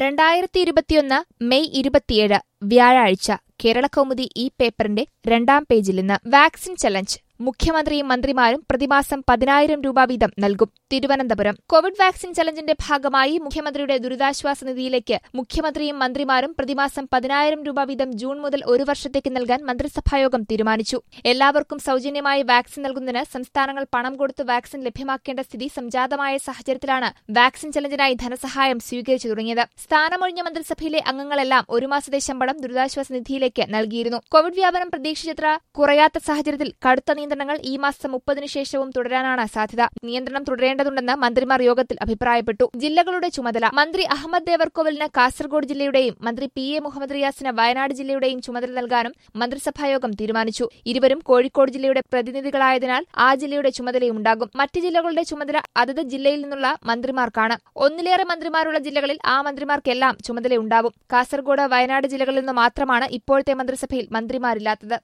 രണ്ടായിരത്തി ഇരുപത്തിയൊന്ന് മെയ് ഇരുപത്തിയേഴ് വ്യാഴാഴ്ച കേരളകൗമുദി ഈ പേപ്പറിന്റെ രണ്ടാം പേജിൽ നിന്ന് വാക്സിൻ ചലഞ്ച് മുഖ്യമന്ത്രിയും മന്ത്രിമാരും പ്രതിമാസം പതിനായിരം രൂപ വീതം നൽകും തിരുവനന്തപുരം കോവിഡ് വാക്സിൻ ചലഞ്ചിന്റെ ഭാഗമായി മുഖ്യമന്ത്രിയുടെ ദുരിതാശ്വാസ നിധിയിലേക്ക് മുഖ്യമന്ത്രിയും മന്ത്രിമാരും പ്രതിമാസം പതിനായിരം രൂപ വീതം ജൂൺ മുതൽ ഒരു വർഷത്തേക്ക് നൽകാൻ മന്ത്രിസഭായോഗം തീരുമാനിച്ചു എല്ലാവർക്കും സൌജന്യമായി വാക്സിൻ നൽകുന്നതിന് സംസ്ഥാനങ്ങൾ പണം കൊടുത്ത് വാക്സിൻ ലഭ്യമാക്കേണ്ട സ്ഥിതി സംജാതമായ സാഹചര്യത്തിലാണ് വാക്സിൻ ചലഞ്ചിനായി ധനസഹായം സ്വീകരിച്ചു തുടങ്ങിയത് സ്ഥാനമൊഴിഞ്ഞ മന്ത്രിസഭയിലെ അംഗങ്ങളെല്ലാം ഒരു മാസത്തെ ശമ്പളം ദുരിതാശ്വാസ നിധിയിലേക്ക് നൽകിയിരുന്നു കോവിഡ് വ്യാപനം പ്രതീക്ഷിച്ചത്ര കുറയാത്ത സാഹചര്യത്തിൽ കടുത്ത നിയന്ത്രണങ്ങൾ ഈ മാസം മുപ്പതിനു ശേഷവും തുടരാനാണ് സാധ്യത നിയന്ത്രണം തുടരേണ്ടതുണ്ടെന്ന് മന്ത്രിമാർ യോഗത്തിൽ അഭിപ്രായപ്പെട്ടു ജില്ലകളുടെ ചുമതല മന്ത്രി അഹമ്മദ് ദേവർകോവലിന് കാസർഗോഡ് ജില്ലയുടെയും മന്ത്രി പി എ മുഹമ്മദ് റിയാസിന് വയനാട് ജില്ലയുടെയും ചുമതല നൽകാനും മന്ത്രിസഭായോഗം തീരുമാനിച്ചു ഇരുവരും കോഴിക്കോട് ജില്ലയുടെ പ്രതിനിധികളായതിനാൽ ആ ജില്ലയുടെ ചുമതലയുണ്ടാകും മറ്റ് ജില്ലകളുടെ ചുമതല അതത് ജില്ലയിൽ നിന്നുള്ള മന്ത്രിമാർക്കാണ് ഒന്നിലേറെ മന്ത്രിമാരുള്ള ജില്ലകളിൽ ആ മന്ത്രിമാർക്കെല്ലാം ചുമതലയുണ്ടാവും കാസർഗോഡ് വയനാട് ജില്ലകളിൽ നിന്ന് മാത്രമാണ് ഇപ്പോഴത്തെ മന്ത്രിസഭയിൽ മന്ത്രിമാരില്ലാത്തത്